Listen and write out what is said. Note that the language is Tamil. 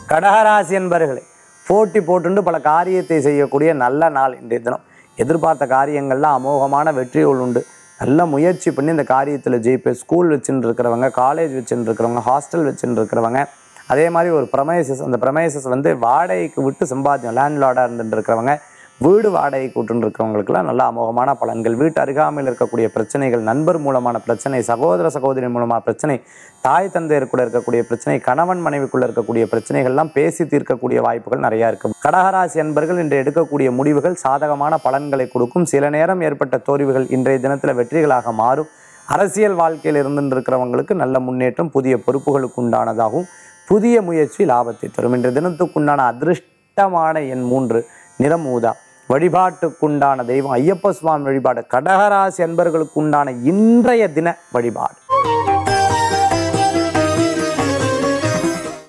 கடகராசி என்பர்களே போட்டி போட்டுண்டு பல காரியத்தை செய்யக்கூடிய நல்ல நாள் இன்றைய தினம் எதிர்பார்த்த காரியங்கள்லாம் அமோகமான வெற்றிகள் உண்டு நல்ல முயற்சி பண்ணி இந்த காரியத்தில் ஜெயிப்பேன் ஸ்கூல் வச்சுட்டு இருக்கிறவங்க காலேஜ் வச்சுட்டு இருக்கிறவங்க ஹாஸ்டல் வச்சுட்டு இருக்கிறவங்க அதே மாதிரி ஒரு ப்ரமைசஸ் அந்த ப்ரமைசஸ் வந்து வாடகைக்கு விட்டு சம்பாத்தியம் லேண்ட்லார்டாக இருந்துட்டு இருக்கிறவங்க வீடு வாடகைக்கு விட்டுன்னு இருக்கிறவங்களுக்குலாம் நல்ல அமோகமான பலன்கள் வீட்டு அருகாமையில் இருக்கக்கூடிய பிரச்சனைகள் நண்பர் மூலமான பிரச்சனை சகோதர சகோதரி மூலமான பிரச்சனை தாய் தந்தையர் கூட இருக்கக்கூடிய பிரச்சனை கணவன் மனைவிக்குள்ள இருக்கக்கூடிய பிரச்சனைகள்லாம் பேசி தீர்க்கக்கூடிய வாய்ப்புகள் நிறைய இருக்கு கடகராசி என்பர்கள் இன்று எடுக்கக்கூடிய முடிவுகள் சாதகமான பலன்களை கொடுக்கும் சில நேரம் ஏற்பட்ட தோல்விகள் இன்றைய தினத்தில் வெற்றிகளாக மாறும் அரசியல் வாழ்க்கையில் இருந்துட்டு இருக்கிறவங்களுக்கு நல்ல முன்னேற்றம் புதிய பொறுப்புகளுக்கு உண்டானதாகவும் புதிய முயற்சி லாபத்தை தரும் இன்றைய தினத்துக்குண்டான அதிருஷ்டமான எண் மூன்று நிறம் ஊதா வழிபாட்டுக்குண்டான தெய்வம் ஐயப்ப சுவாமி வழிபாடு கடகராசி அன்பர்களுக்கு உண்டான இன்றைய தின வழிபாடு